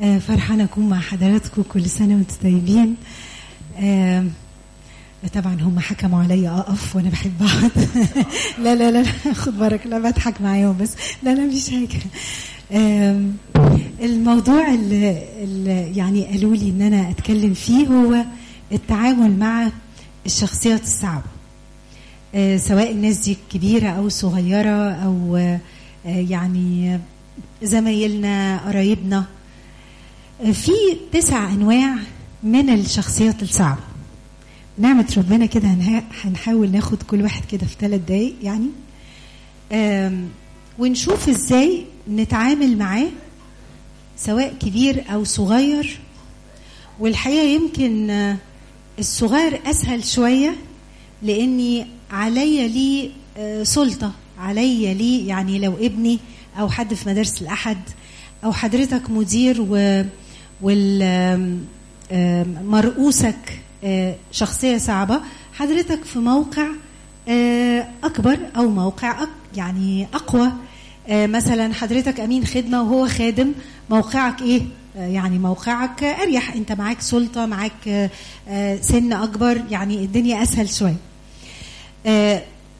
آه، فرحانة أكون مع حضراتكم كل سنة وأنتم طيبين آه، طبعا هم حكموا عليا أقف وأنا بحب أقعد لا لا لا خد بالك لا بضحك معاهم بس لا لا مفيش حاجة آم، الموضوع اللي, اللي يعني قالوا لي إن أنا أتكلم فيه هو التعامل مع الشخصيات الصعبة آه، سواء الناس دي كبيرة أو صغيرة أو آه، يعني زمايلنا قرايبنا آه، في تسع أنواع من الشخصيات الصعبة نعمة ربنا كده هنها- هنحاول ناخد كل واحد كده في ثلاث دقايق يعني آم، ونشوف ازاي نتعامل معاه سواء كبير أو صغير والحقيقة يمكن آه، الصغير أسهل شوية لأني عليا لي آه، سلطة عليا لي يعني لو ابني أو حد في مدارس الأحد أو حضرتك مدير و وال آم، آم، مرؤوسك آه، شخصية صعبة حضرتك في موقع آه، أكبر أو موقع أك- يعني أقوى آه، مثلا حضرتك أمين خدمة وهو خادم موقعك إيه؟ آه، يعني موقعك آه، أريح أنت معاك سلطة معاك آه، آه، سن أكبر يعني الدنيا أسهل شوية آه،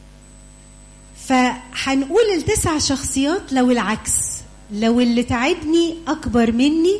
فهنقول التسع شخصيات لو العكس لو اللي تعبني أكبر مني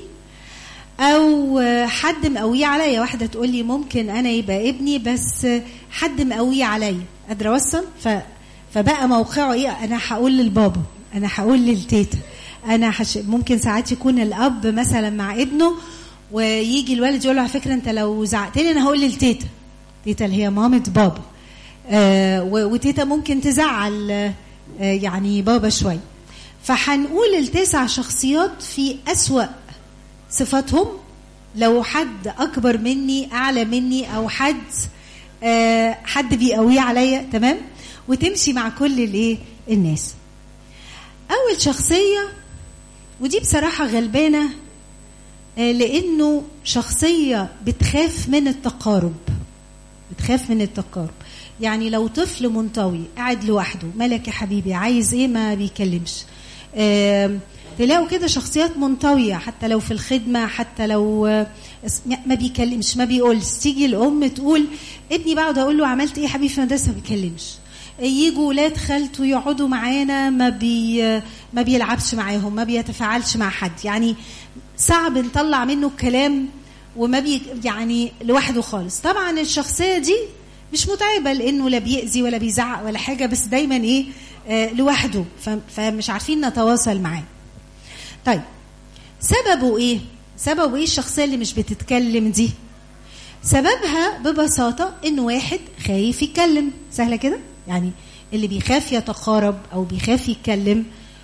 او حد مقويه عليا واحده تقول لي ممكن انا يبقى ابني بس حد مقويه عليا قادره اوصل ف فبقى موقعه ايه انا هقول للبابا انا هقول للتيتا انا حش... ممكن ساعات يكون الاب مثلا مع ابنه ويجي الولد يقول له على فكره انت لو زعقت لي انا هقول للتيتا تيتا اللي هي مامة بابا آه و- وتيتا ممكن تزعل آه يعني بابا شويه فهنقول التسع شخصيات في أسوأ صفاتهم لو حد اكبر مني اعلى مني او حد آه حد بيقويه عليا تمام وتمشي مع كل الايه الناس اول شخصيه ودي بصراحه غلبانه آه لانه شخصيه بتخاف من التقارب بتخاف من التقارب يعني لو طفل منطوي قاعد لوحده مالك يا حبيبي عايز ايه ما بيكلمش آم، تلاقوا كده شخصيات منطوية حتى لو في الخدمة حتى لو آه، اس- ما بيكلمش ما بيقولش تيجي الأم تقول ابني بقعد أقول له عملت إيه يا حبيبي في المدرسة ما بيكلمش يجوا ولاد خالته يقعدوا معانا ما بي ما بيلعبش معاهم ما بيتفاعلش مع حد يعني صعب نطلع منه الكلام وما بي يعني لوحده خالص طبعا الشخصية دي مش متعبة لأنه لا بيأذي ولا بيزعق ولا حاجة بس دايما إيه آه لوحده ف- فمش عارفين نتواصل معاه طيب سببه ايه سببه ايه الشخصيه اللي مش بتتكلم دي سببها ببساطه ان واحد خايف يتكلم سهله كده يعني اللي بيخاف يتقارب او بيخاف يتكلم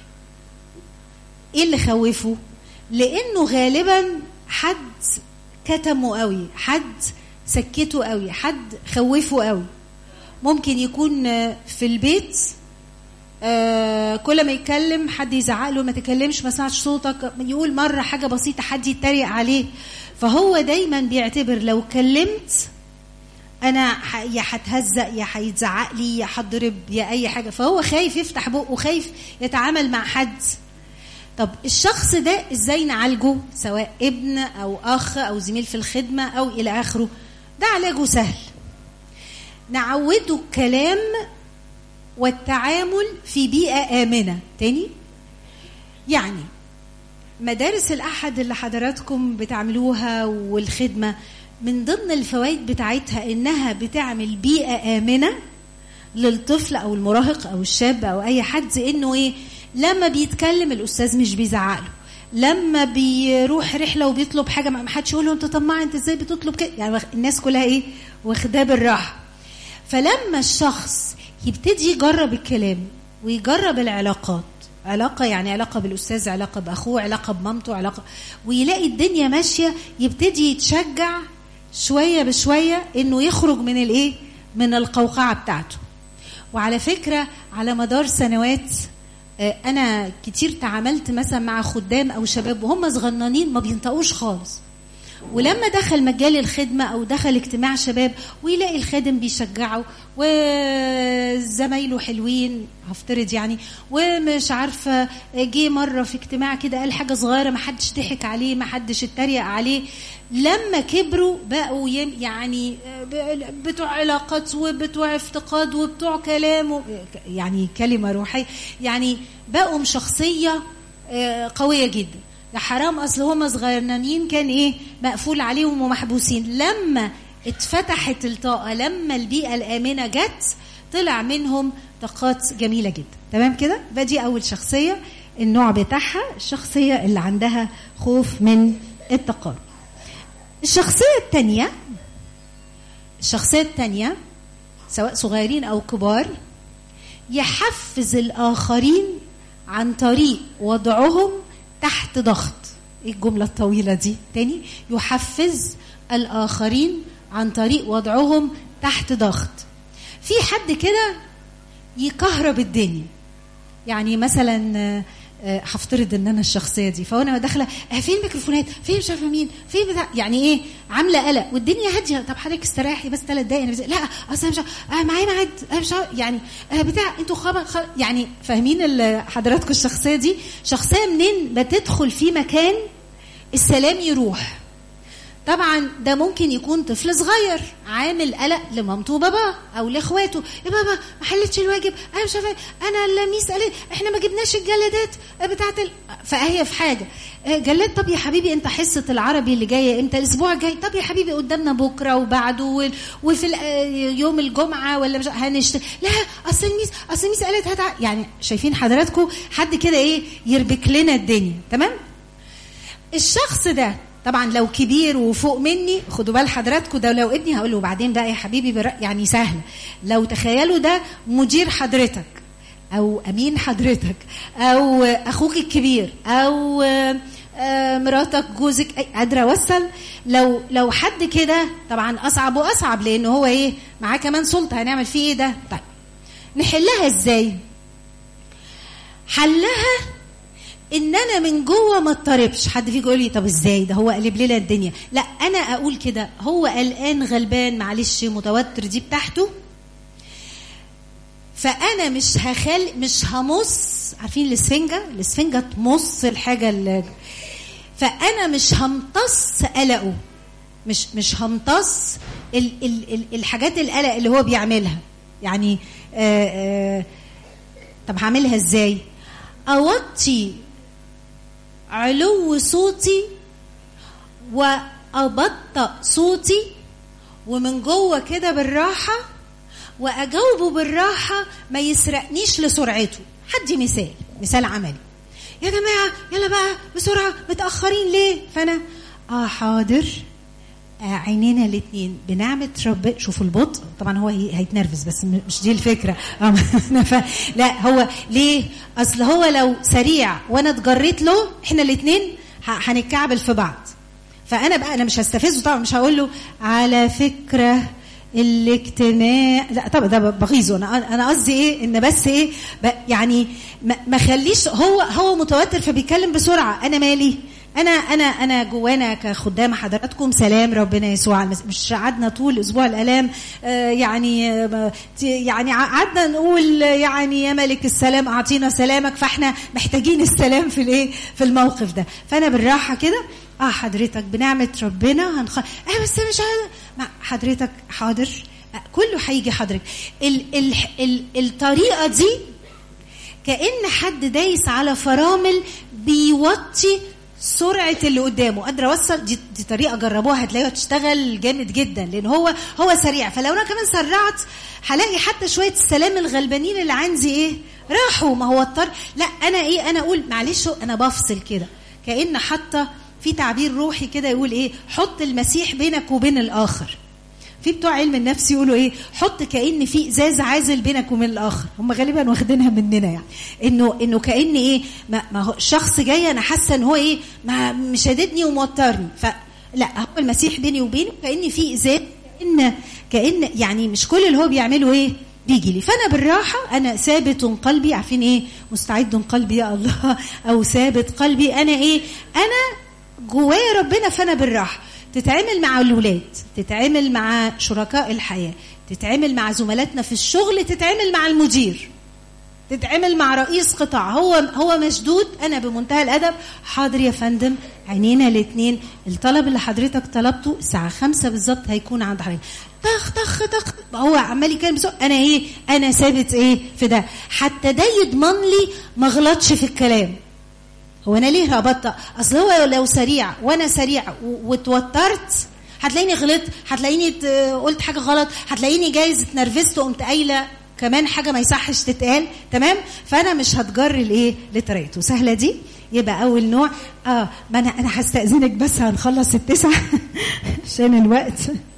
ايه اللي خوفه لانه غالبا حد كتمه قوي حد سكته قوي حد خوفه قوي ممكن يكون آه، في البيت آه، كل ما يتكلم حد يزعق له ما تكلمش ما سمعتش صوتك يقول مره حاجه بسيطه حد يتريق عليه فهو دايما بيعتبر لو كلمت انا ح- يا هتهزق يا هيتزعق لي يا هتضرب يا اي حاجه فهو خايف يفتح بقه خايف يتعامل مع حد طب الشخص ده ازاي نعالجه سواء ابن او اخ او زميل في الخدمه او الى اخره ده علاجه سهل نعوده الكلام والتعامل في بيئة آمنة تاني يعني مدارس الأحد اللي حضراتكم بتعملوها والخدمة من ضمن الفوائد بتاعتها إنها بتعمل بيئة آمنة للطفل أو المراهق أو الشاب أو أي حد إنه إيه لما بيتكلم الأستاذ مش بيزعق له لما بيروح رحلة وبيطلب حاجة ما حدش يقول له أنت طماع أنت إزاي بتطلب كده يعني الناس كلها إيه واخداه بالراحة فلما الشخص يبتدي يجرب الكلام ويجرب العلاقات علاقة يعني علاقة بالأستاذ علاقة بأخوه علاقة بمامته علاقة ويلاقي الدنيا ماشية يبتدي يتشجع شوية بشوية إنه يخرج من الإيه؟ من القوقعة بتاعته وعلى فكرة على مدار سنوات آه، أنا كتير تعاملت مثلا مع خدام أو شباب وهم صغننين ما بينطقوش خالص ولما دخل مجال الخدمة أو دخل اجتماع شباب ويلاقي الخادم بيشجعه وزمايله حلوين هفترض يعني ومش عارفة جه مرة في اجتماع كده قال حاجة صغيرة ما حدش ضحك عليه ما حدش اتريق عليه لما كبروا بقوا يعني بتوع علاقات وبتوع افتقاد وبتوع كلام يعني كلمة روحية يعني بقوا شخصية قوية جدا ده حرام اصل هم صغيرانين كان ايه مقفول عليهم ومحبوسين لما اتفتحت الطاقه لما البيئه الامنه جت طلع منهم طاقات جميله جدا تمام كده ده دي اول شخصيه النوع بتاعها الشخصيه اللي عندها خوف من التقارب الشخصيه الثانيه الشخصيه الثانيه سواء صغيرين او كبار يحفز الاخرين عن طريق وضعهم تحت ضغط ايه الجمله الطويله دي تاني يحفز الاخرين عن طريق وضعهم تحت ضغط في حد كده يكهرب الدنيا يعني مثلا هفترض ان انا الشخصيه دي فانا داخله فين الميكروفونات فين مش عارفه مين فين بتاع يعني ايه عامله قلق والدنيا هاديه طب حضرتك استريحي بس ثلاث دقايق انا لا اصل مش آه معايا ميعاد انا مش يعني آه بتاع انتوا خبر خ... يعني فاهمين حضراتكم الشخصيه دي شخصيه منين بتدخل في مكان السلام يروح طبعا ده ممكن يكون طفل صغير عامل قلق لمامته وباباه او لاخواته يا بابا ما حلتش الواجب انا مش عارفه انا الميس قالت احنا ما جبناش الجلادات بتاعت ال... فهي في حاجه جلاد طب يا حبيبي انت حصه العربي اللي جايه امتى الاسبوع الجاي طب يا حبيبي قدامنا بكره وبعده و... وفي يوم الجمعه ولا مش هنشتغل لا اصل الميس اصل الميس قالت هتع... يعني شايفين حضراتكم حد كده ايه يربك لنا الدنيا تمام الشخص ده طبعا لو كبير وفوق مني خدوا بال حضراتكم ده لو ابني هقول له بعدين بقى يا حبيبي بر... يعني سهله لو تخيلوا ده مدير حضرتك او امين حضرتك او اخوك الكبير او مراتك جوزك قادره اوصل لو لو حد كده طبعا اصعب واصعب لان هو ايه معاه كمان سلطه هنعمل فيه ايه ده طيب نحلها ازاي حلها ان انا من جوه ما اضطربش حد فيكم يقول لي طب ازاي ده هو قلب لنا الدنيا لا انا اقول كده هو قلقان غلبان معلش متوتر دي بتاعته فانا مش هخل مش همص عارفين الاسفنجه الاسفنجه تمص الحاجه اللي فانا مش همتص قلقه مش مش همتص ال ال ال الحاجات القلق اللي هو بيعملها يعني آآ آآ طب هعملها ازاي اوطي علو صوتي وابطأ صوتي ومن جوه كده بالراحه واجاوبه بالراحه ما يسرقنيش لسرعته هدي مثال مثال عملي يا جماعه يلا بقى بسرعه متاخرين ليه فانا اه حاضر آه عينينا الاثنين بنعمة رب شوفوا البطء طبعا هو هيتنرفز بس مش دي الفكرة لا هو ليه أصل هو لو سريع وأنا اتجريت له إحنا الاثنين هنتكعبل في بعض فأنا بقى أنا مش هستفزه طبعا مش هقول له على فكرة الاجتماع لا طبعا ده بغيظه انا انا قصدي ايه ان بس ايه يعني ما خليش هو هو متوتر فبيتكلم بسرعه انا مالي انا انا انا جوانا كخدام حضراتكم سلام ربنا يسوع مش قعدنا طول اسبوع الالام آه يعني آه يعني قعدنا نقول يعني يا ملك السلام اعطينا سلامك فاحنا محتاجين السلام في الايه في الموقف ده فانا بالراحه كده اه حضرتك بنعمه ربنا هنخ اه بس مش مع حضرتك حاضر آه كله هيجي حضرتك ال ال ال الطريقه دي كان حد دايس على فرامل بيوطي سرعه اللي قدامه قادره اوصل دي, دي طريقه جربوها هتلاقيها تشتغل جامد جدا لان هو هو سريع فلو انا كمان سرعت هلاقي حتى شويه السلام الغلبانين اللي عندي ايه راحوا ما هو اضطر لا انا ايه انا اقول معلش انا بفصل كده كان حتى في تعبير روحي كده يقول ايه حط المسيح بينك وبين الاخر في بتوع علم النفس يقولوا ايه حط كان في ازاز عازل بينك وبين الاخر هم غالبا واخدينها مننا يعني انه انه كان ايه ما, ما هو الشخص جاي انا حاسه ان هو ايه ما مشددني وموترني فلا هو المسيح بيني وبينه كان في ازاز كان كان يعني مش كل اللي هو بيعمله ايه بيجي لي فانا بالراحه انا ثابت قلبي عارفين ايه مستعد قلبي يا الله او ثابت قلبي انا ايه انا جوايا ربنا فانا بالراحه تتعامل مع الولاد تتعامل مع شركاء الحياه تتعامل مع زملاتنا في الشغل تتعامل مع المدير تتعامل مع رئيس قطاع هو هو مشدود انا بمنتهى الادب حاضر يا فندم عينينا الاثنين الطلب اللي حضرتك طلبته الساعه خمسة بالظبط هيكون عند حضرتك طخ طخ طخ هو عمال يتكلم بسرعه انا ايه انا ثابت ايه في ده حتى ده يضمن لي ما غلطش في الكلام هو انا ليه هبطأ اصل هو لو سريع وانا سريع واتوترت هتلاقيني غلطت هتلاقيني قلت حاجه غلط هتلاقيني جايز اتنرفزت وقمت قايله كمان حاجه ما يصحش تتقال تمام فانا مش هتجر الايه لطريقته سهله دي يبقى اول نوع اه ما انا انا هستاذنك بس هنخلص التسعه عشان الوقت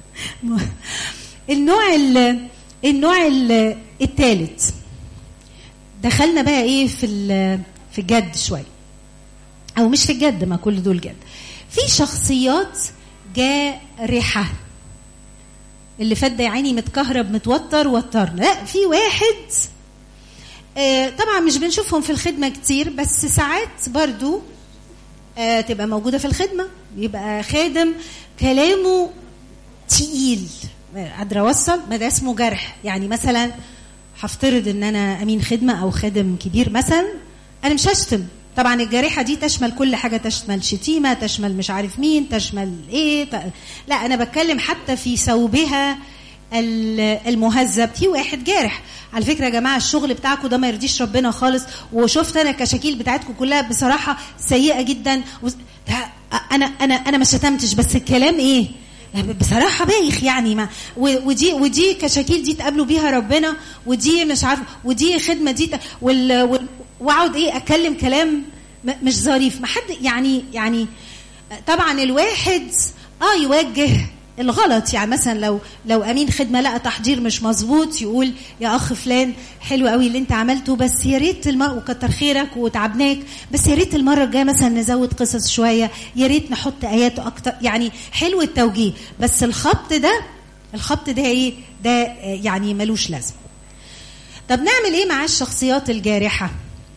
النوع ال النوع الثالث دخلنا بقى ايه في في الجد شويه او مش في الجد ما كل دول جد في شخصيات جارحه اللي فات ده يا عيني متكهرب متوتر وترنا لا في واحد آه طبعا مش بنشوفهم في الخدمه كتير بس ساعات برضو آه تبقى موجوده في الخدمه يبقى خادم كلامه تقيل قادره اوصل ما ده اسمه جرح يعني مثلا هفترض ان انا امين خدمه او خادم كبير مثلا انا مش هشتم طبعا الجارحه دي تشمل كل حاجه تشمل شتيمه تشمل مش عارف مين تشمل ايه ت... لا انا بتكلم حتى في ثوبها المهذب في واحد جارح على فكره يا جماعه الشغل بتاعكم ده ما يرضيش ربنا خالص وشفت انا الكشاكيل بتاعتكم كلها بصراحه سيئه جدا و... انا انا انا ما شتمتش بس الكلام ايه بصراحه بايخ يعني ما ودي ودي كشاكيل دي تقابلوا بيها ربنا ودي مش عارف ودي خدمه دي وال, وال واقعد ايه اتكلم كلام مش ظريف ما حد يعني يعني طبعا الواحد اه يوجه الغلط يعني مثلا لو لو امين خدمه لقى تحضير مش مظبوط يقول يا اخ فلان حلو قوي اللي انت عملته بس يا ريت الم... وكتر خيرك وتعبناك بس يا ريت المره الجايه مثلا نزود قصص شويه يا ريت نحط ايات اكتر يعني حلو التوجيه بس الخبط ده الخبط ده ايه ده يعني ملوش لازمه طب نعمل ايه مع الشخصيات الجارحه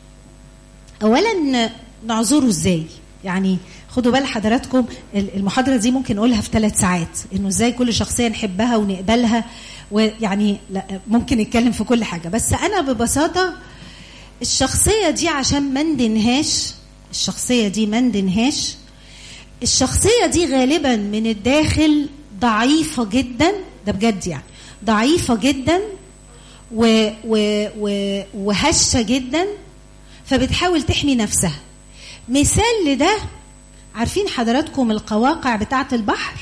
اولا نعذره ازاي يعني خدوا بال حضراتكم المحاضره دي ممكن نقولها في ثلاث ساعات انه ازاي كل شخصيه نحبها ونقبلها ويعني لا ممكن نتكلم في كل حاجه بس انا ببساطه الشخصيه دي عشان ما ندنهاش الشخصيه دي ما ندنهاش الشخصيه دي غالبا من الداخل ضعيفه جدا ده بجد يعني ضعيفه جدا و و و وهشه جدا فبتحاول تحمي نفسها مثال لده عارفين حضراتكم القواقع بتاعة البحر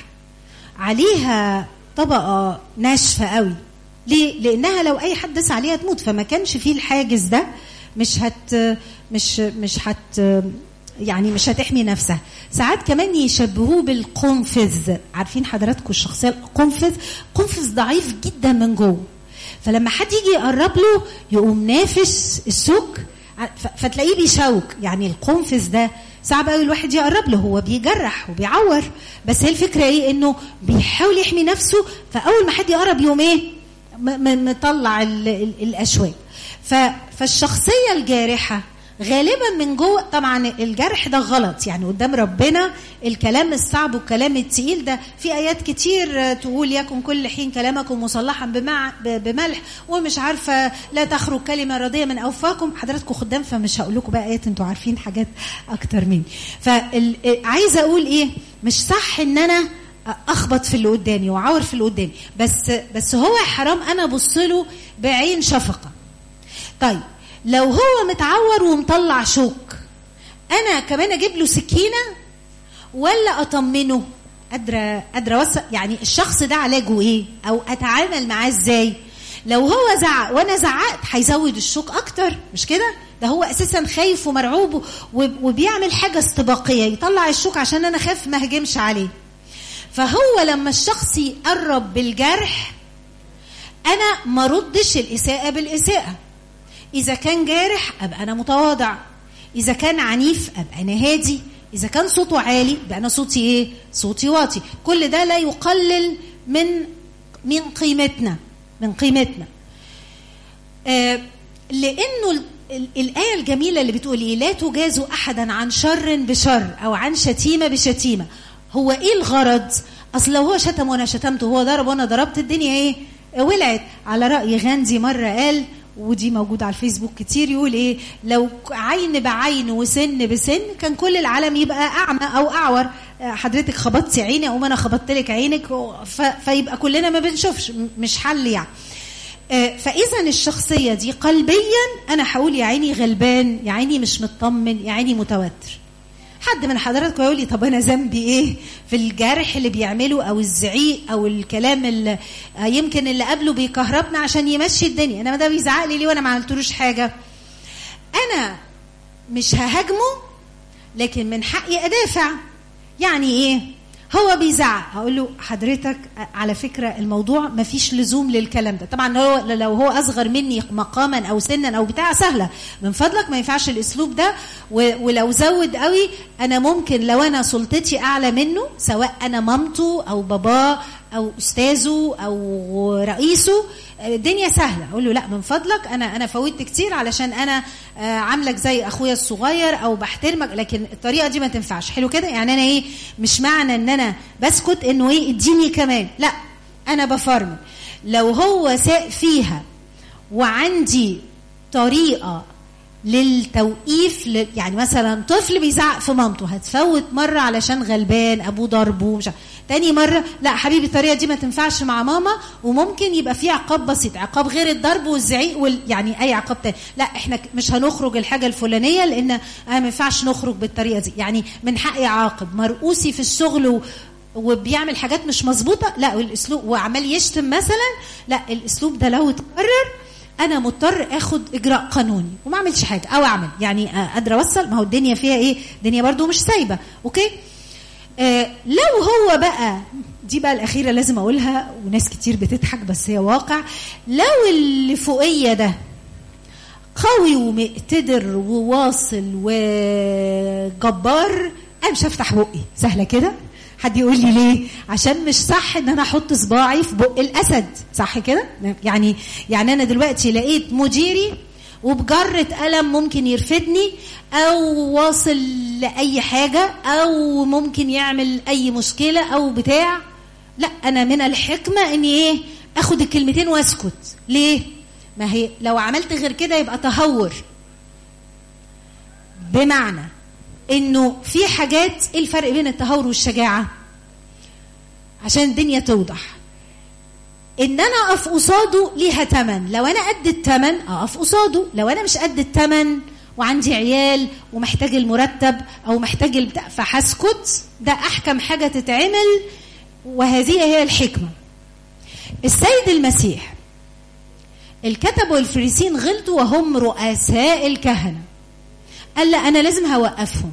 عليها طبقة ناشفة قوي ليه؟ لأنها لو أي حد داس عليها تموت فما كانش فيه الحاجز ده مش هت مش مش هت يعني مش هتحمي نفسها ساعات كمان يشبهوه بالقنفذ عارفين حضراتكم الشخصيه القنفذ قنفذ ضعيف جدا من جوه فلما حد يجي يقرب له يقوم نافس السوق فتلاقيه بيشوك يعني القنفذ ده صعب قوي الواحد يقرب له هو بيجرح وبيعور بس هي الفكره ايه انه بيحاول يحمي نفسه فاول ما حد يقرب يوم ايه مطلع الاشواك فالشخصيه الجارحه غالبا من جوه طبعا الجرح ده غلط يعني قدام ربنا الكلام الصعب والكلام التقيل ده في ايات كتير تقول يكن كل حين كلامكم مصلحا بمع بملح ومش عارفه لا تخرج كلمه راضيه من اوفاكم حضراتكم خدام فمش هقول لكم بقى ايات انتوا عارفين حاجات اكتر مني فعايزه اقول ايه مش صح ان انا اخبط في اللي قدامي واعور في اللي قدامي بس بس هو حرام انا ابص له بعين شفقه طيب لو هو متعور ومطلع شوك انا كمان اجيب له سكينه ولا اطمنه قادره قادره اوصل يعني الشخص ده علاجه ايه او اتعامل معاه ازاي لو هو زعق وانا زعقت هيزود الشوك اكتر مش كده ده هو اساسا خايف ومرعوب وبيعمل حاجه استباقيه يطلع الشوك عشان انا خايف ما هجمش عليه فهو لما الشخص يقرب بالجرح انا ما ردش الاساءه بالاساءه إذا كان جارح أبقى أنا متواضع إذا كان عنيف أبقى أنا هادي إذا كان صوته عالي يبقى أنا صوتي إيه؟ صوتي واطي كل ده لا يقلل من من قيمتنا من قيمتنا آه لأنه الآية الجميلة اللي بتقول إيه لا تجازوا أحدا عن شر بشر أو عن شتيمة بشتيمة هو ايه الغرض اصل لو هو شتم وانا شتمته هو ضرب وانا ضربت الدنيا ايه ولعت على راي غاندي مره قال ودي موجودة على الفيسبوك كتير يقول ايه لو عين بعين وسن بسن كان كل العالم يبقى اعمى او اعور حضرتك خبطتي عيني او انا خبطت لك عينك فيبقى كلنا ما بنشوفش مش حل يعني فاذا الشخصيه دي قلبيا انا هقول يا عيني غلبان يا عيني مش مطمن يا عيني متوتر حد من حضراتكم يقول لي طب انا ذنبي ايه في الجرح اللي بيعمله او الزعيق او الكلام اللي يمكن اللي قبله بيكهربنا عشان يمشي الدنيا انما ده بيزعق لي ليه وانا ما عملتلوش حاجه انا مش ههاجمه لكن من حقي ادافع يعني ايه هو بيزعق هقول له حضرتك على فكره الموضوع ما فيش لزوم للكلام ده طبعا هو لو هو اصغر مني مقاما او سنا او بتاع سهله من فضلك ما ينفعش الاسلوب ده ولو زود قوي انا ممكن لو انا سلطتي اعلى منه سواء انا مامته او باباه او استاذه او رئيسه الدنيا سهله اقول له لا من فضلك انا انا فوتت كتير علشان انا عاملك زي اخويا الصغير او بحترمك لكن الطريقه دي ما تنفعش حلو كده يعني انا ايه مش معنى ان انا بسكت انه ايه اديني كمان لا انا بفرمل لو هو ساق فيها وعندي طريقه للتوقيف ل... يعني مثلا طفل بيزعق في مامته هتفوت مره علشان غلبان ابوه ضربه مش تاني مره لا حبيبي الطريقه دي ما تنفعش مع ماما وممكن يبقى في عقاب بسيط عقاب غير الضرب والزعيق وال... يعني اي عقاب تاني لا احنا مش هنخرج الحاجه الفلانيه لان انا ما ينفعش نخرج بالطريقه دي يعني من حقي اعاقب مرؤوسي في الشغل و... وبيعمل حاجات مش مظبوطه لا الاسلوب وعمال يشتم مثلا لا الاسلوب ده لو اتكرر انا مضطر اخد اجراء قانوني وما اعملش حاجه او اعمل يعني قادره اوصل ما هو الدنيا فيها ايه الدنيا برضو مش سايبه اوكي آه لو هو بقى دي بقى الاخيره لازم اقولها وناس كتير بتضحك بس هي واقع لو اللي فوقيه ده قوي ومقتدر وواصل وجبار انا مش هفتح بقي سهله كده حد يقول لي ليه عشان مش صح ان انا احط صباعي في بق الاسد صح كده يعني يعني انا دلوقتي لقيت مديري وبجرة قلم ممكن يرفدني او واصل لاي حاجة او ممكن يعمل اي مشكلة او بتاع لا انا من الحكمة اني ايه اخد الكلمتين واسكت ليه ما هي لو عملت غير كده يبقى تهور بمعنى انه في حاجات ايه الفرق بين التهور والشجاعه عشان الدنيا توضح ان انا اقف قصاده ليها تمن لو انا قد التمن اقف قصاده لو انا مش قد التمن وعندي عيال ومحتاج المرتب او محتاج البتاع فهسكت ده احكم حاجه تتعمل وهذه هي الحكمه السيد المسيح الكتب والفريسين غلطوا وهم رؤساء الكهنه قال لا انا لازم هوقفهم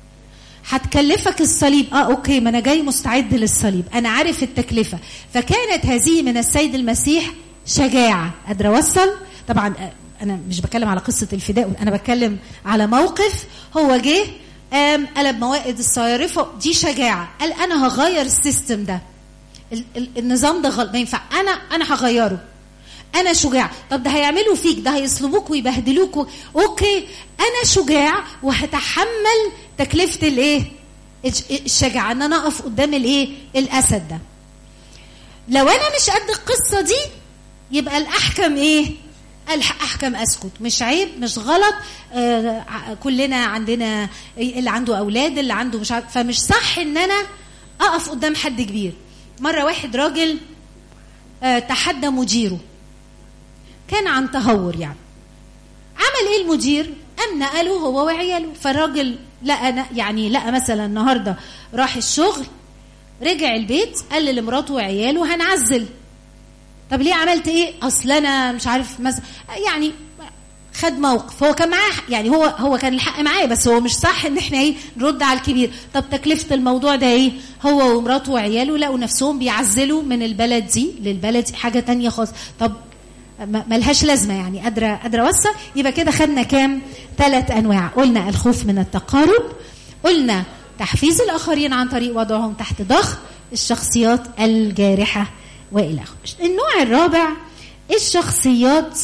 هتكلفك الصليب اه اوكي ما انا جاي مستعد للصليب انا عارف التكلفه فكانت هذه من السيد المسيح شجاعه قادره اوصل طبعا انا مش بتكلم على قصه الفداء انا بتكلم على موقف هو جه قام قلب موائد الصيارفه دي شجاعه قال انا هغير السيستم ده النظام ده غلط ما ينفع انا انا هغيره انا شجاع طب ده هيعملوا فيك ده هيصلبوك ويبهدلوك و... اوكي انا شجاع وهتحمل تكلفه الايه الشجاعه ان انا اقف قدام الايه الاسد ده لو انا مش قد القصه دي يبقى الاحكم ايه احكم اسكت مش عيب مش غلط آه كلنا عندنا اللي عنده اولاد اللي عنده مش عارف فمش صح ان انا اقف قدام حد كبير مره واحد راجل آه تحدى مديره كان عن تهور يعني عمل ايه المدير قام نقله هو وعياله فالراجل لقى يعني لقى مثلا النهارده راح الشغل رجع البيت قال لمراته وعياله هنعزل طب ليه عملت ايه اصل انا مش عارف مثلا يعني خد موقف هو كان معاه يعني هو هو كان الحق معاه بس هو مش صح ان احنا ايه نرد على الكبير طب تكلفه الموضوع ده ايه هو ومراته وعياله لقوا نفسهم بيعزلوا من البلد دي للبلد حاجه تانية خالص طب ملهاش لازمه يعني قادره قادره اوصل يبقى كده خدنا كام ثلاث انواع قلنا الخوف من التقارب قلنا تحفيز الاخرين عن طريق وضعهم تحت ضغط الشخصيات الجارحه والى اخره النوع الرابع الشخصيات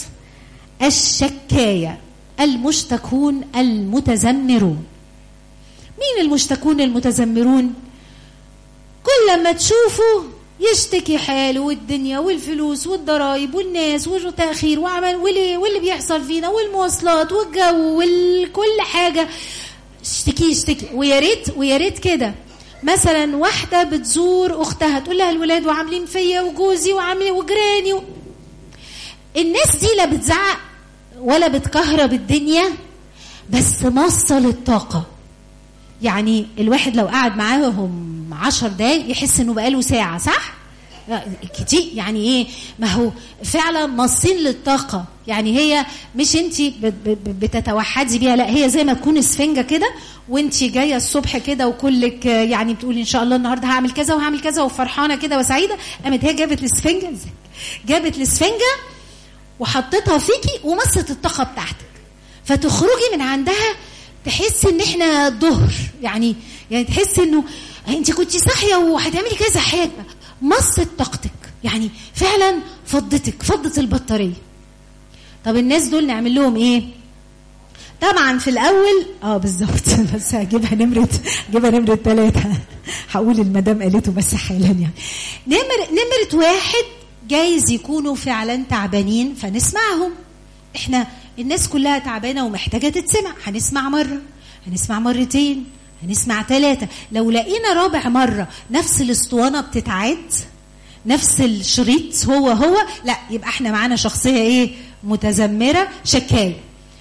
الشكايه المشتكون المتذمرون مين المشتكون المتذمرون كل لما تشوفه يشتكي حاله والدنيا والفلوس والضرايب والناس والتأخير وعمل واللي, واللي بيحصل فينا والمواصلات والجو وكل حاجة اشتكي اشتكي ويا ريت ويا ريت كده مثلا واحدة بتزور أختها تقول لها الولاد وعاملين فيا وجوزي وعاملين وجيراني و... الناس دي لا بتزعق ولا بتكهرب الدنيا بس موصل الطاقة يعني الواحد لو قعد معاهم عشر دقايق يحس انه بقاله ساعة صح؟ كتير يعني ايه ما هو فعلا مصين للطاقة يعني هي مش انت بتتوحدي بيها لا هي زي ما تكون اسفنجة كده وانت جاية الصبح كده وكلك يعني بتقولي ان شاء الله النهاردة هعمل كذا وهعمل كذا وفرحانة كده وسعيدة قامت هي جابت الاسفنجة جابت الاسفنجة وحطيتها فيكي ومصت الطاقة بتاعتك فتخرجي من عندها تحسي ان احنا ظهر يعني يعني تحسي انه انت كنت صاحيه وهتعملي كذا حاجه مصت طاقتك يعني فعلا فضتك فضت البطاريه طب الناس دول نعمل لهم ايه طبعا في الاول اه بالظبط بس هجيبها نمره هجيبها نمره ثلاثه هقول المدام قالته بس حالا يعني نمر نمره واحد جايز يكونوا فعلا تعبانين فنسمعهم احنا الناس كلها تعبانه ومحتاجه تتسمع هنسمع مره هنسمع مرتين هنسمع ثلاثة لو لقينا رابع مرة نفس الاسطوانة بتتعاد نفس الشريط هو هو لا يبقى احنا معانا شخصية ايه متذمرة شكاية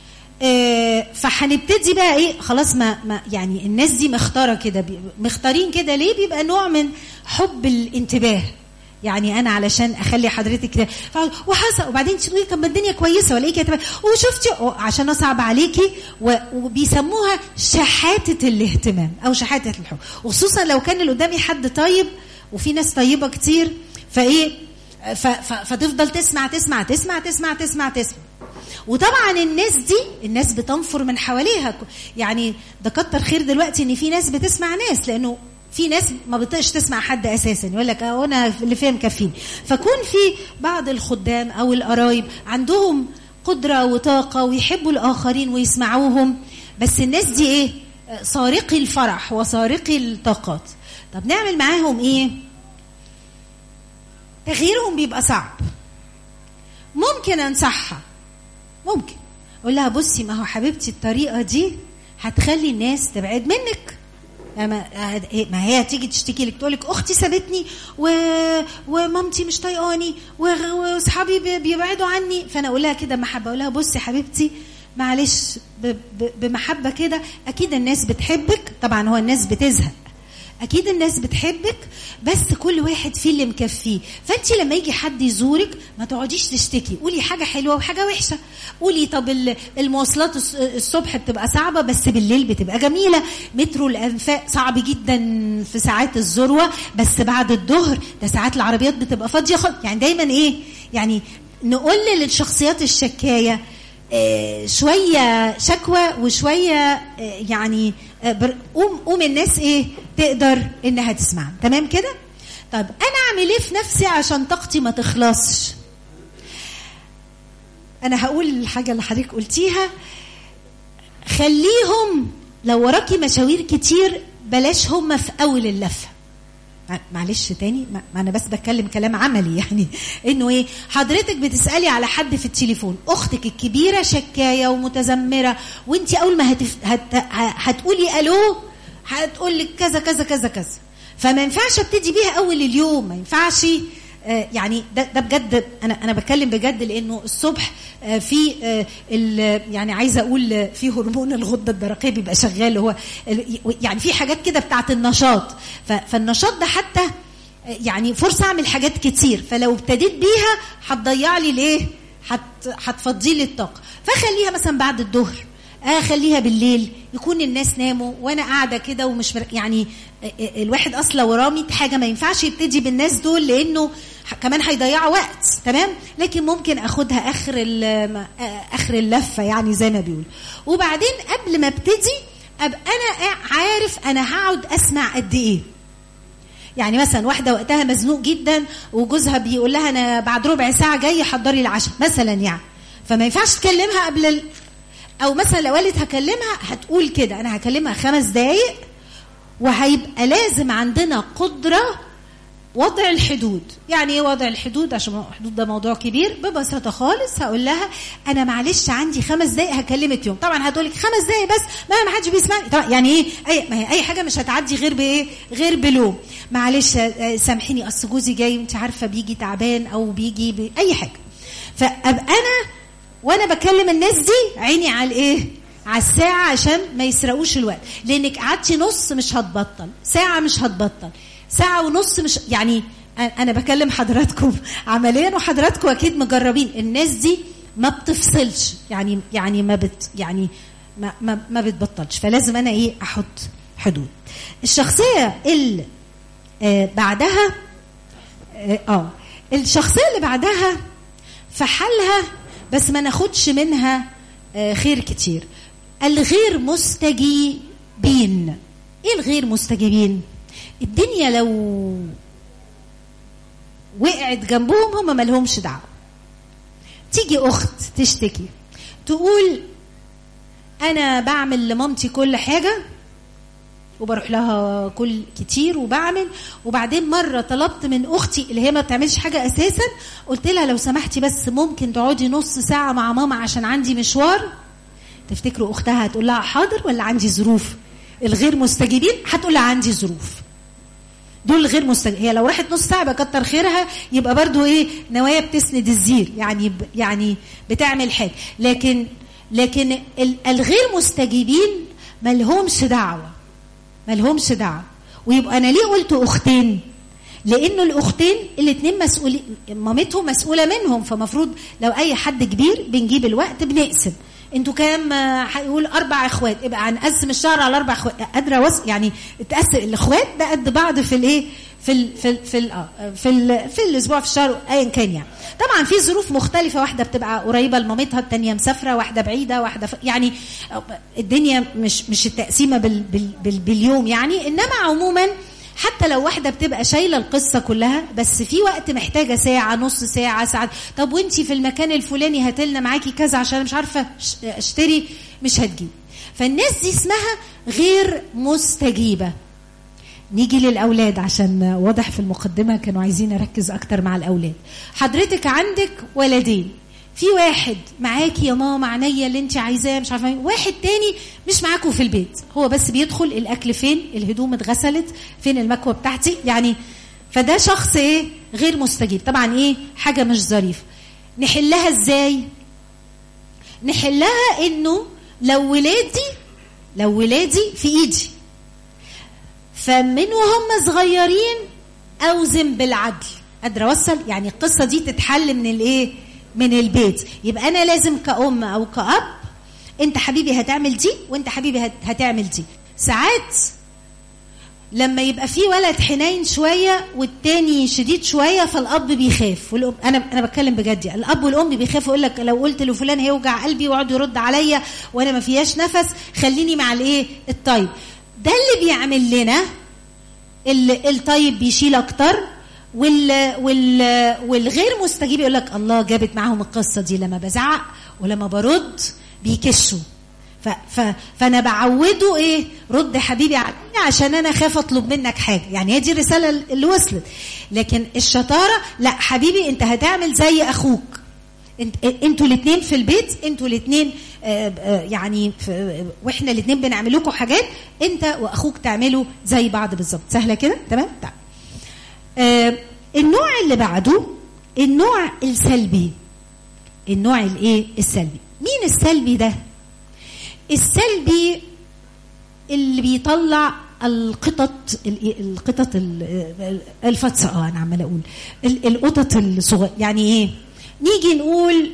اه فهنبتدي بقى ايه خلاص ما, ما يعني الناس دي مختاره كده مختارين كده ليه بيبقى نوع من حب الانتباه يعني انا علشان اخلي حضرتك كده وحاسه وبعدين تقولي طب ما الدنيا كويسه والاقيكي تبقى وشفتي عشان اصعب عليكي وبيسموها شحاته الاهتمام او شحاته الحب وخصوصا لو كان اللي قدامي حد طيب وفي ناس طيبه كتير فايه فتفضل تسمع تسمع تسمع تسمع تسمع تسمع وطبعا الناس دي الناس بتنفر من حواليها يعني ده كتر خير دلوقتي ان في ناس بتسمع ناس لانه في ناس ما بتقدرش تسمع حد اساسا يقول لك اه انا اللي فيها مكفيني فكون في بعض الخدام او القرايب عندهم قدره وطاقه ويحبوا الاخرين ويسمعوهم بس الناس دي ايه سارقي الفرح وسارقي الطاقات طب نعمل معاهم ايه تغييرهم بيبقى صعب ممكن انصحها ممكن اقول لها بصي ما هو حبيبتي الطريقه دي هتخلي الناس تبعد منك ما هي تيجي تشتكي لك تقول لك اختي سابتني و... ومامتي مش طايقاني واصحابي بيبعدوا عني فانا اقول لها كده محبه اقول لها بصي حبيبتي معلش ب... ب... بمحبه كده اكيد الناس بتحبك طبعا هو الناس بتزهق اكيد الناس بتحبك بس كل واحد فيه اللي مكفيه فانت لما يجي حد يزورك ما تقعديش تشتكي قولي حاجه حلوه وحاجه وحشه قولي طب المواصلات الصبح بتبقى صعبه بس بالليل بتبقى جميله مترو الانفاق صعب جدا في ساعات الذروه بس بعد الظهر ده ساعات العربيات بتبقى فاضيه خالص يعني دايما ايه يعني نقول للشخصيات الشكايه شويه شكوى وشويه يعني قوم قوم الناس ايه تقدر انها تسمع تمام كده طب انا اعمل ايه في نفسي عشان طاقتي ما تخلصش انا هقول الحاجه اللي حضرتك قلتيها خليهم لو وراكي مشاوير كتير بلاش هم في اول اللفه معلش تاني ما انا بس بتكلم كلام عملي يعني انه ايه حضرتك بتسالي على حد في التليفون اختك الكبيره شكايه ومتذمره وانت اول ما هتف... هت... هتقولي الو هتقول لك كذا كذا كذا كذا فما ينفعش ابتدي بيها اول اليوم ما ينفعش آه يعني ده, ده بجد انا انا بتكلم بجد لانه الصبح آه في آه يعني عايزه اقول في هرمون الغده الدرقيه بيبقى شغال هو يعني في حاجات كده بتاعت النشاط فالنشاط ده حتى يعني فرصه اعمل حاجات كتير فلو ابتديت بيها هتضيع لي الايه هتفضي لي الطاقه فخليها مثلا بعد الظهر اخليها بالليل يكون الناس ناموا وانا قاعده كده ومش مر... يعني الواحد اصلا وراه 100 حاجه ما ينفعش يبتدي بالناس دول لانه كمان هيضيعوا وقت تمام لكن ممكن اخدها اخر اخر اللفه يعني زي ما بيقول وبعدين قبل ما ابتدي ابقى انا عارف انا هقعد اسمع قد ايه يعني مثلا واحده وقتها مزنوق جدا وجوزها بيقول لها انا بعد ربع ساعه جاي حضري العشاء مثلا يعني فما ينفعش تكلمها قبل ال... او مثلا لو قالت هكلمها هتقول كده انا هكلمها خمس دقايق وهيبقى لازم عندنا قدره وضع الحدود يعني ايه وضع الحدود عشان الحدود ده موضوع كبير ببساطه خالص هقول لها انا معلش عندي خمس دقايق هكلمك يوم طبعا هتقول لك خمس دقايق بس ما ما حدش بيسمعني طبعا يعني ايه اي ما هي اي حاجه مش هتعدي غير بايه غير بلوم معلش آه، سامحيني اصل جوزي جاي وانت عارفه بيجي تعبان او بيجي باي حاجه فابقى انا وانا بكلم الناس دي عيني على الايه على الساعة عشان ما يسرقوش الوقت لانك قعدتي نص مش هتبطل ساعة مش هتبطل ساعة ونص مش يعني انا بكلم حضراتكم عمليا وحضراتكم اكيد مجربين الناس دي ما بتفصلش يعني يعني ما بت يعني ما ما, ما بتبطلش فلازم انا ايه احط حدود الشخصية اللي آه بعدها اه آه، الشخصية اللي بعدها في حالها بس ما ناخدش منها آه خير كتير الغير مستجيبين ايه الغير مستجيبين الدنيا لو وقعت جنبهم هم مالهمش دعوه تيجي اخت تشتكي تقول انا بعمل لمامتي كل حاجه وبروح لها كل كتير وبعمل وبعدين مره طلبت من اختي اللي هي ما بتعملش حاجه اساسا قلت لها لو سمحتي بس ممكن تقعدي نص ساعه مع ماما عشان عندي مشوار تفتكروا اختها هتقول لها حاضر ولا عندي ظروف الغير مستجيبين هتقول لها عندي ظروف دول غير مستجيب هي لو راحت نص ساعه بكتر خيرها يبقى برضو ايه نوايا بتسند الزير يعني ب... يعني بتعمل حاجه لكن لكن الغير مستجيبين ملهمش دعوه ملهمش دعوه ويبقى انا ليه قلت اختين لانه الاختين الاثنين مسؤولين مامتهم مسؤوله منهم فمفروض لو اي حد كبير بنجيب الوقت بنقسم انتوا كام هيقول اربع اخوات يبقى هنقسم الشهر على اربع اخوات قادره وص يعني تقسم الاخوات ده قد بعض في الايه في ال في ال في ال في, ال في الاسبوع في الشهر ايا كان يعني طبعا في ظروف مختلفه واحده بتبقى قريبه لمامتها الثانيه مسافره واحده بعيده واحده يعني الدنيا مش مش التقسيمه بال بال بال باليوم يعني انما عموما حتى لو واحده بتبقى شايله القصه كلها بس في وقت محتاجه ساعه نص ساعه ساعه طب وانت في المكان الفلاني هاتلنا معاكي كذا عشان مش عارفه اشتري مش هتجيب فالناس دي اسمها غير مستجيبه نيجي للاولاد عشان واضح في المقدمه كانوا عايزين اركز اكتر مع الاولاد حضرتك عندك ولدين في واحد معاكي يا ماما عينيا اللي انت عايزاه مش عارفه واحد تاني مش معاكم في البيت هو بس بيدخل الاكل فين الهدوم اتغسلت فين المكوه بتاعتي يعني فده شخص ايه غير مستجيب طبعا ايه حاجه مش ظريفه نحلها ازاي نحلها انه لو ولادي لو ولادي في ايدي فمن وهم صغيرين اوزن بالعدل قادره اوصل يعني القصه دي تتحل من الايه من البيت يبقى انا لازم كأم او كأب انت حبيبي هتعمل دي وانت حبيبي هتعمل دي ساعات لما يبقى في ولد حنين شويه والتاني شديد شويه فالاب بيخاف والأم انا انا بتكلم بجد يعني الاب والام بيخافوا يقول لك لو قلت لفلان هيوجع قلبي ويقعد يرد عليا وانا ما فيهاش نفس خليني مع الايه الطيب ده اللي بيعمل لنا الطيب بيشيل اكتر وال وال والغير مستجيب يقول لك الله جابت معاهم القصه دي لما بزعق ولما برد بيكشوا ف ف فانا بعوده ايه رد حبيبي علي عشان انا خاف اطلب منك حاجه يعني هي دي الرساله اللي وصلت لكن الشطاره لا حبيبي انت هتعمل زي اخوك انت انتوا الاثنين في البيت انتوا الاثنين يعني واحنا الاثنين بنعمل لكم حاجات انت واخوك تعملوا زي بعض بالظبط سهله كده تمام طيب آه النوع اللي بعده النوع السلبي النوع الايه السلبي مين السلبي ده السلبي اللي بيطلع القطط القطط الفتسة اه انا عماله اقول القطط الصغيره يعني ايه نيجي نقول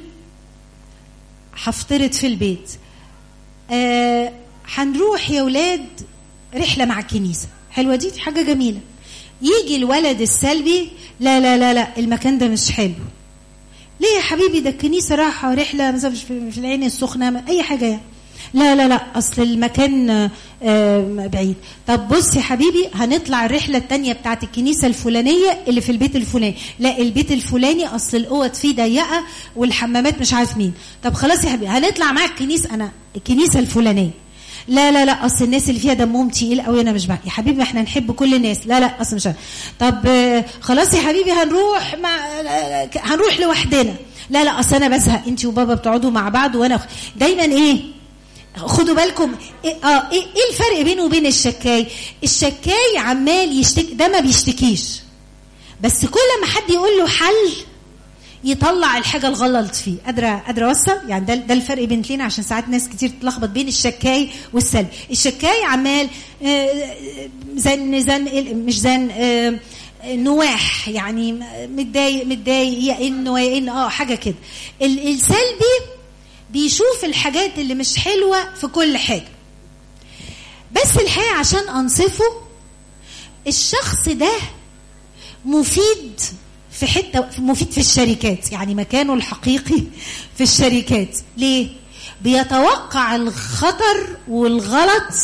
هفترض في البيت آه هنروح يا ولاد رحله مع الكنيسه حلوه دي حاجه جميله يجي الولد السلبي لا لا لا لا المكان ده مش حلو ليه يا حبيبي ده الكنيسة راحة رحلة مثلا في العين السخنة أي حاجة يعني لا لا لا أصل المكان بعيد طب بص يا حبيبي هنطلع الرحلة التانية بتاعت الكنيسة الفلانية اللي في البيت الفلاني لا البيت الفلاني أصل الأوض فيه ضيقة والحمامات مش عارف مين طب خلاص يا حبيبي هنطلع معاك الكنيسة أنا الكنيسة الفلانية لا لا لا اصل الناس اللي فيها دمهم تقيل قوي انا مش بقى يا حبيبي احنا نحب كل الناس لا لا اصل مش طب خلاص يا حبيبي هنروح مع هنروح لوحدنا لا لا اصل انا بزهق انت وبابا بتقعدوا مع بعض وانا دايما ايه خدوا بالكم إيه اه ايه, إيه الفرق بينه وبين الشكاي الشكاي عمال يشتكي ده ما بيشتكيش بس كل ما حد يقول له حل يطلع الحاجه الغلط فيه قادره قادره اوصل يعني ده ده الفرق بين الاثنين عشان ساعات ناس كتير تتلخبط بين الشكاي والسلبي الشكاي عمال زن زن مش زن نواح يعني متضايق متضايق يا انه يا ان اه حاجه كده السلبي بيشوف الحاجات اللي مش حلوه في كل حاجه بس الحقيقه عشان انصفه الشخص ده مفيد في حته مفيد في الشركات يعني مكانه الحقيقي في الشركات ليه بيتوقع الخطر والغلط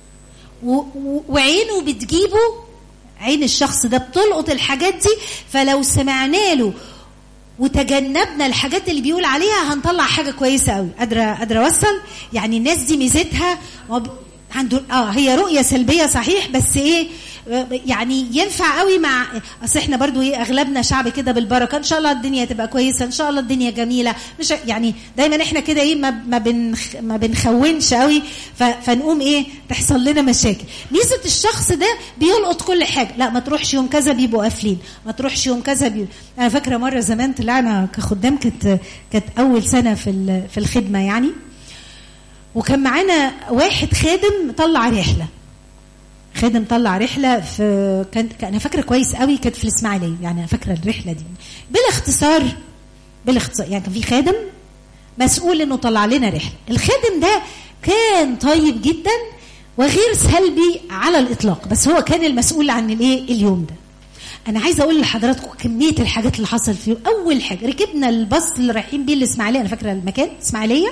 وعينه بتجيبه عين الشخص ده بتلقط الحاجات دي فلو سمعنا له وتجنبنا الحاجات اللي بيقول عليها هنطلع حاجه كويسه قوي قادره قادره اوصل يعني الناس دي ميزتها عنده اه هي رؤيه سلبيه صحيح بس ايه يعني ينفع قوي مع اصل احنا برضو ايه اغلبنا شعب كده بالبركه ان شاء الله الدنيا تبقى كويسه ان شاء الله الدنيا جميله مش يعني دايما احنا كده ايه ما ما, بنخ ما بنخونش قوي فنقوم ايه تحصل لنا مشاكل ميزه الشخص ده بيلقط كل حاجه لا ما تروحش يوم كذا بيبقوا قافلين ما تروحش يوم كذا بيبقوا انا فاكره مره زمان طلعنا كخدام كانت كانت اول سنه في في الخدمه يعني وكان معانا واحد خادم طلع رحله خادم طلع رحله في كان انا فاكره كويس قوي كانت في الاسماعيليه يعني انا فاكره الرحله دي بالاختصار بالاختصار يعني كان في خادم مسؤول انه طلع لنا رحله الخادم ده كان طيب جدا وغير سلبي على الاطلاق بس هو كان المسؤول عن الايه اليوم ده انا عايزه اقول لحضراتكم كميه الحاجات اللي حصل فيه اول حاجه ركبنا الباص اللي رايحين بيه الاسماعيليه انا فاكره المكان اسماعيليه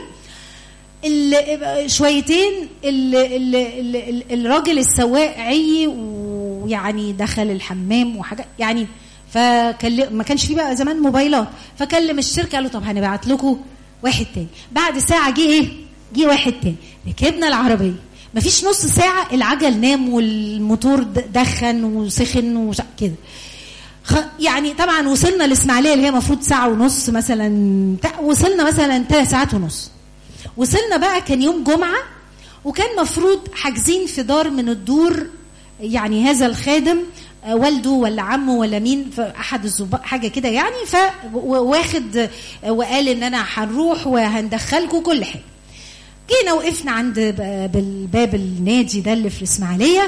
شويتين ال ال ال الراجل السواق عي ويعني دخل الحمام وحاجات يعني فكلم ما كانش فيه بقى زمان موبايلات فكلم الشركه قال له طب هنبعت لكم واحد تاني بعد ساعه جه ايه جه واحد تاني ركبنا العربيه مفيش نص ساعه العجل نام والموتور دخن وسخن وكده يعني طبعا وصلنا الاسماعيليه اللي هي المفروض ساعه ونص مثلا وصلنا مثلا ثلاث ساعات ونص وصلنا بقى كان يوم جمعة وكان مفروض حاجزين في دار من الدور يعني هذا الخادم والده ولا عمه ولا مين في احد الظباط حاجه كده يعني فواخد وقال ان انا هنروح وهندخلكم كل حاجه جينا وقفنا عند بالباب النادي ده اللي في الاسماعيليه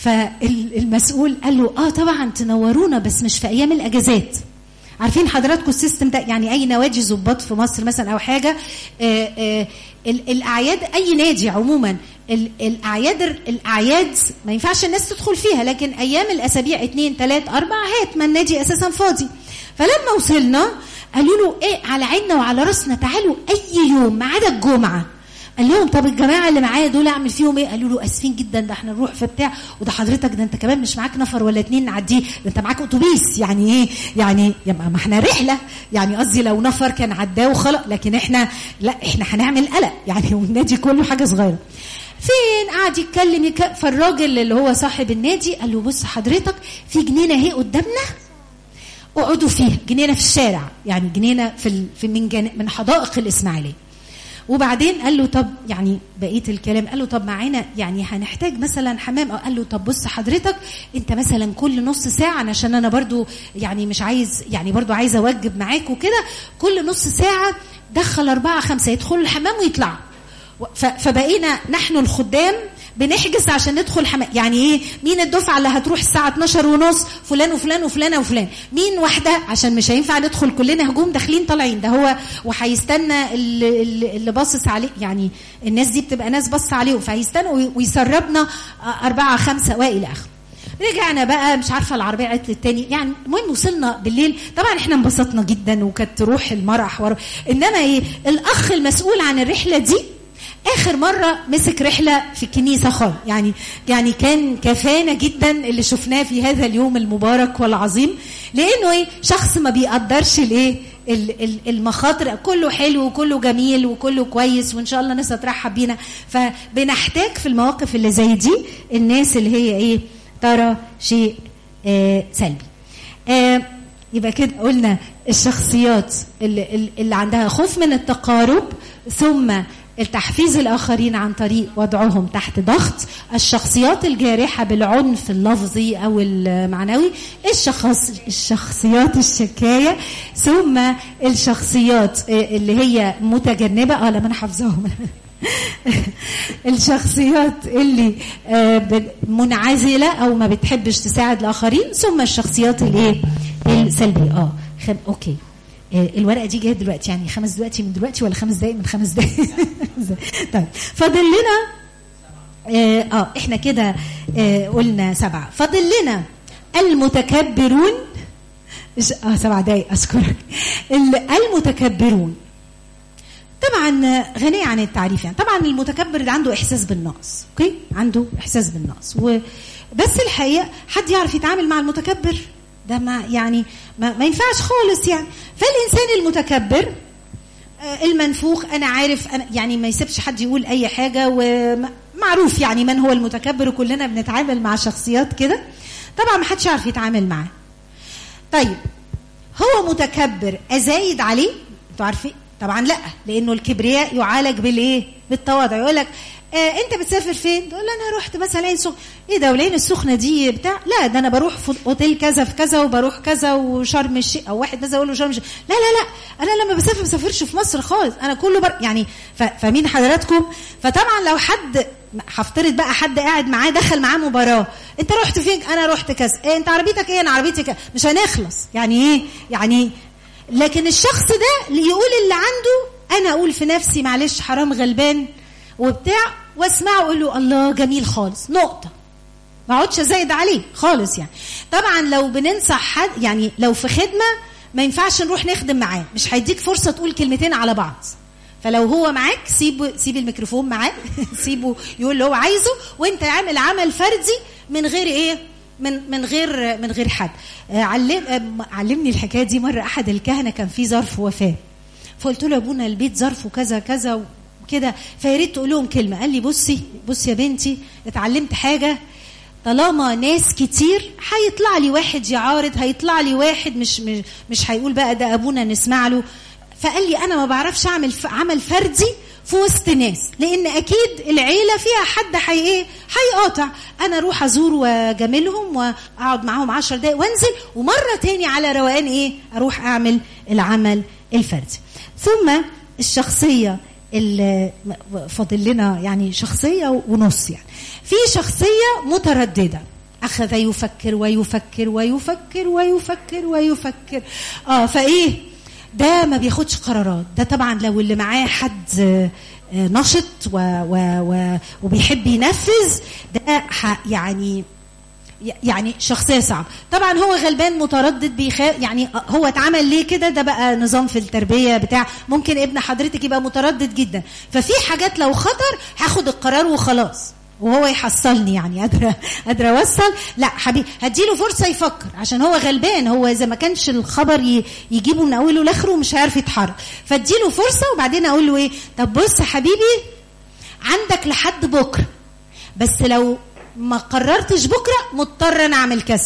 فالمسؤول قال له اه طبعا تنورونا بس مش في ايام الاجازات عارفين حضراتكم السيستم ده يعني اي نوادي ظباط في مصر مثلا او حاجه آآ آآ الاعياد اي نادي عموما الاعياد الاعياد ما ينفعش الناس تدخل فيها لكن ايام الاسابيع اثنين ثلاث اربع هات ما النادي اساسا فاضي فلما وصلنا قالوا له ايه على عيننا وعلى راسنا تعالوا اي يوم ما عدا الجمعه قال لهم طب الجماعه اللي معايا دول اعمل فيهم ايه؟ قالوا له اسفين جدا ده احنا نروح في بتاع وده حضرتك ده انت كمان مش معاك نفر ولا اتنين نعديه ده انت معاك اتوبيس يعني ايه؟ يعني ما احنا رحله يعني قصدي لو نفر كان عداه وخلق لكن احنا لا احنا هنعمل قلق يعني والنادي كله حاجه صغيره. فين قعد يتكلم يك... فالراجل اللي هو صاحب النادي قال له بص حضرتك في جنينه اهي قدامنا اقعدوا فيها جنينه في الشارع يعني جنينه في ال... في من جن... من حدائق الاسماعيليه وبعدين قال له طب يعني بقيه الكلام قال له طب معانا يعني هنحتاج مثلا حمام قال له طب بص حضرتك انت مثلا كل نص ساعه عشان انا برضو يعني مش عايز يعني برضو عايزه اوجب معاك وكده كل نص ساعه دخل اربعه خمسه يدخلوا الحمام ويطلعوا فبقينا نحن الخدام بنحجز عشان ندخل حمام يعني ايه مين الدفعه اللي هتروح الساعه 12 ونص فلان وفلان وفلانه وفلان مين واحده عشان مش هينفع ندخل كلنا هجوم داخلين طالعين ده هو وهيستنى اللي, اللي باصص عليه يعني الناس دي بتبقى ناس باصه عليهم فهيستنوا ويسربنا أربعة خمسة وإلى آخره رجعنا بقى مش عارفه العربيه عطلت التاني يعني المهم وصلنا بالليل طبعا احنا انبسطنا جدا وكانت روح المرح ورا انما ايه الاخ المسؤول عن الرحله دي اخر مره مسك رحله في الكنيسه خالص يعني يعني كان كفانا جدا اللي شفناه في هذا اليوم المبارك والعظيم لانه ايه شخص ما بيقدرش الايه ال- ال- المخاطر كله حلو وكله جميل وكله كويس وان شاء الله الناس هترحب بينا فبنحتاج في المواقف اللي زي دي الناس اللي هي ايه ترى شيء آه سلبي آه يبقى كده قلنا الشخصيات اللي, اللي عندها خوف من التقارب ثم التحفيز الآخرين عن طريق وضعهم تحت ضغط الشخصيات الجارحة بالعنف اللفظي أو المعنوي الشخص الشخصيات الشكاية ثم الشخصيات اللي هي متجنبة اه لما أنا حافظاهم الشخصيات اللي منعزلة أو ما بتحبش تساعد الآخرين ثم الشخصيات الايه السلبية اه خم... أوكي الورقه دي جايه دلوقتي يعني خمس دقايق من دلوقتي ولا خمس دقايق من خمس دقايق طيب فاضل لنا اه, آه احنا كده آه قلنا سبعه فاضل لنا المتكبرون اه سبع دقايق اشكرك المتكبرون طبعا غني عن التعريف يعني طبعا المتكبر ده عنده احساس بالنقص اوكي عنده احساس بالنقص وبس الحقيقه حد يعرف يتعامل مع المتكبر ده ما يعني ما, ما ينفعش خالص يعني فالانسان المتكبر المنفوخ انا عارف أنا يعني ما يسيبش حد يقول اي حاجه ومعروف يعني من هو المتكبر وكلنا بنتعامل مع شخصيات كده طبعا ما حدش يعرف يتعامل معاه طيب هو متكبر ازايد عليه انتوا عارفين طبعا لا لانه الكبرياء يعالج بالايه بالتواضع يقول لك آه انت بتسافر فين تقول انا رحت مثلا العين سخنه ايه ده والعين السخنه دي بتاع لا ده انا بروح في اوتيل كذا في كذا وبروح كذا وشرم الشيخ او واحد مثلا يقول له شرم الشيخ لا لا لا انا لما بسافر ما بسافرش في مصر خالص انا كله بر... يعني فاهمين حضراتكم فطبعا لو حد هفترض بقى حد قاعد معاه دخل معاه مباراه انت رحت فين انا رحت كذا إيه انت عربيتك ايه انا عربيتي كذا مش هنخلص يعني ايه يعني لكن الشخص ده يقول اللي عنده انا اقول في نفسي معلش حرام غلبان وبتاع واسمعه اقول له الله جميل خالص نقطه ما اقعدش ازايد عليه خالص يعني طبعا لو بننصح حد يعني لو في خدمه ما ينفعش نروح نخدم معاه مش هيديك فرصه تقول كلمتين على بعض فلو هو معاك سيب سيب الميكروفون معاه سيبه يقول اللي هو عايزه وانت عامل عمل فردي من غير ايه من من غير من غير حد علم علمني الحكايه دي مره احد الكهنه كان في ظرف وفاه فقلت له يا ابونا البيت ظرفه كذا كذا وكده فيا ريت تقول لهم كلمه قال لي بصي بصي يا بنتي اتعلمت حاجه طالما ناس كتير هيطلع لي واحد يعارض هيطلع لي واحد مش مش, مش هيقول بقى ده ابونا نسمع له فقال لي انا ما بعرفش اعمل عمل فردي في وسط ناس لان اكيد العيله فيها حد حي ايه هيقاطع انا اروح ازور واجاملهم واقعد معاهم عشر دقايق وانزل ومره تاني على روقان ايه اروح اعمل العمل الفردي ثم الشخصيه اللي فاضل لنا يعني شخصيه ونص يعني في شخصيه متردده اخذ يفكر ويفكر ويفكر ويفكر ويفكر اه فايه ده ما بياخدش قرارات ده طبعا لو اللي معاه حد نشط و و و وبيحب ينفذ ده يعني يعني شخصيه صعبه طبعا هو غلبان متردد بيخاف يعني هو اتعمل ليه كده ده بقى نظام في التربيه بتاع ممكن ابن حضرتك يبقى متردد جدا ففي حاجات لو خطر هاخد القرار وخلاص وهو يحصلني يعني قادره قادره اوصل لا حبيبي هديله فرصه يفكر عشان هو غلبان هو اذا ما كانش الخبر يجيبه من اوله لاخره مش هيعرف يتحرك فاديله فرصه وبعدين اقول له ايه طب بص يا حبيبي عندك لحد بكره بس لو ما قررتش بكره مضطر انا اعمل كذا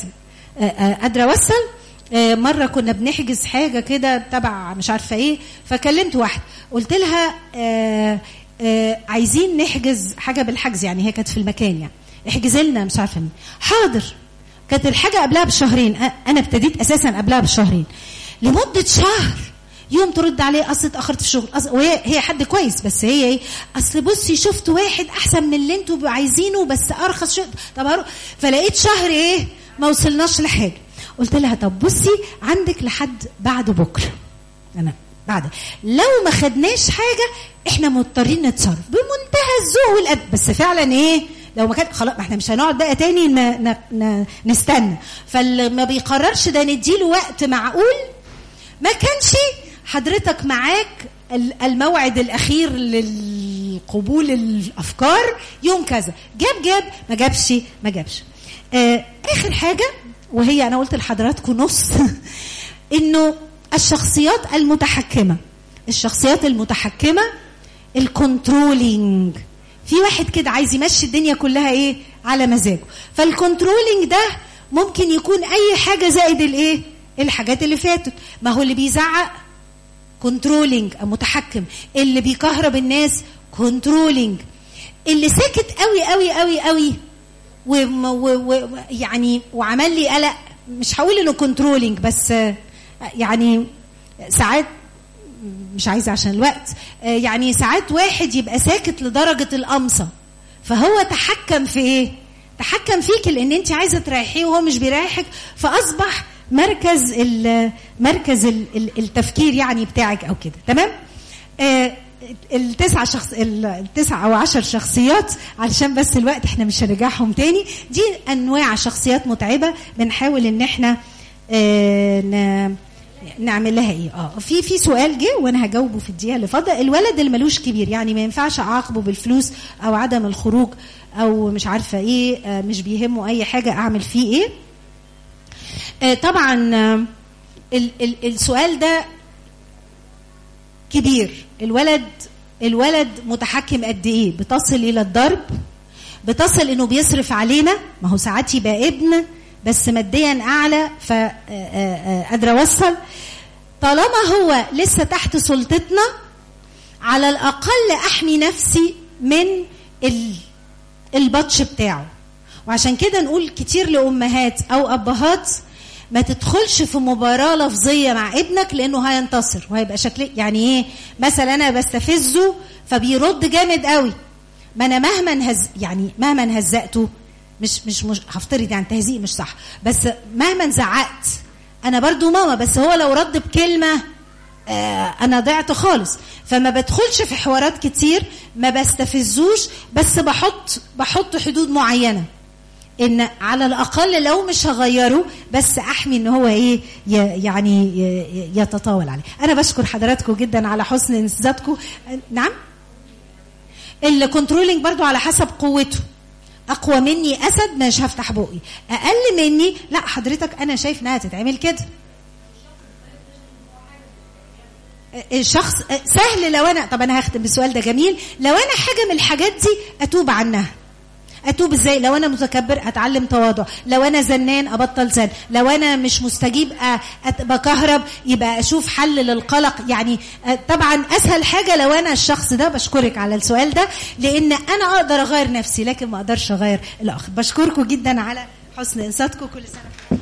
قادره اوصل مرة كنا بنحجز حاجة كده تبع مش عارفة ايه فكلمت واحدة قلت لها آه آه عايزين نحجز حاجه بالحجز يعني هي كانت في المكان يعني احجز لنا مش عارفه مين حاضر كانت الحاجه قبلها بشهرين انا ابتديت اساسا قبلها بشهرين لمده شهر يوم ترد عليه اصل اتاخرت في الشغل أصل وهي هي حد كويس بس هي ايه اصل بصي شفت واحد احسن من اللي انتوا عايزينه بس ارخص شيء طب هروح فلقيت شهر ايه ما وصلناش لحاجه قلت لها طب بصي عندك لحد بعد بكره انا بعد لو ما خدناش حاجه احنا مضطرين نتصرف بمنتهى الذوق والادب بس فعلا ايه لو ما كان خلاص ما احنا مش هنقعد بقى تاني ن... ن... ن... نستنى فاللي ما بيقررش ده نديله وقت معقول ما كانش حضرتك معاك الموعد الاخير للقبول الافكار يوم كذا جاب جاب ما جابش ما جابش آه اخر حاجه وهي انا قلت لحضراتكم نص انه الشخصيات المتحكمة الشخصيات المتحكمة الكنترولينج في واحد كده عايز يمشي الدنيا كلها ايه على مزاجه فالكنترولينج ده ممكن يكون اي حاجة زائد الايه الحاجات اللي فاتت ما هو اللي بيزعق كنترولينج متحكم اللي بيكهرب الناس كنترولينج اللي ساكت قوي قوي قوي قوي ويعني وعمل لي قلق مش هقول انه كنترولينج بس يعني ساعات مش عايزه عشان الوقت يعني ساعات واحد يبقى ساكت لدرجه القمصه فهو تحكم في ايه تحكم فيك لان انت عايزه تريحيه وهو مش بيريحك فاصبح مركز ال مركز ال التفكير يعني بتاعك او كده تمام آه التسع شخص التسع او عشر شخصيات علشان بس الوقت احنا مش هنرجعهم تاني دي انواع شخصيات متعبه بنحاول ان احنا اه نعمل لها ايه اه في في سؤال جه وانا هجاوبه في الدقيقه اللي فاضله الولد اللي ملوش كبير يعني ما ينفعش اعاقبه بالفلوس او عدم الخروج او مش عارفه ايه اه مش بيهمه اي حاجه اعمل فيه ايه اه طبعا اه ال ال السؤال ده كبير الولد الولد متحكم قد ايه بتصل الى الضرب بتصل انه بيصرف علينا ما هو ساعات يبقى ابن بس ماديا اعلى فقادره اوصل طالما هو لسه تحت سلطتنا على الاقل احمي نفسي من البطش بتاعه وعشان كده نقول كتير لامهات او ابهات ما تدخلش في مباراة لفظية مع ابنك لأنه هينتصر وهيبقى شكل يعني إيه مثلا أنا بستفزه فبيرد جامد قوي ما أنا مهما هز يعني مهما هزقته مش مش مش هفترض يعني تهزيق مش صح بس مهما زعقت أنا برضو ماما بس هو لو رد بكلمة آه أنا ضعت خالص فما بدخلش في حوارات كتير ما بستفزوش بس بحط بحط حدود معينة ان على الاقل لو مش هغيره بس احمي ان هو ايه يعني يتطاول عليه انا بشكر حضراتكم جدا على حسن انصاتكم نعم الكنترولينج برضو على حسب قوته اقوى مني اسد مش هفتح بقي اقل مني لا حضرتك انا شايف انها تتعمل كده الشخص سهل لو انا طب انا هختم بالسؤال ده جميل لو انا حاجه من الحاجات دي اتوب عنها اتوب ازاي لو انا متكبر اتعلم تواضع لو انا زنان ابطل زن لو انا مش مستجيب بكهرب يبقى اشوف حل للقلق يعني طبعا اسهل حاجه لو انا الشخص ده بشكرك على السؤال ده لان انا اقدر اغير نفسي لكن ما اقدرش اغير الاخر بشكركم جدا على حسن انصاتكم كل سنه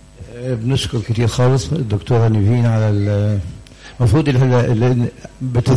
بنشكر كتير خالص الدكتوره نيفين على المفروض اللي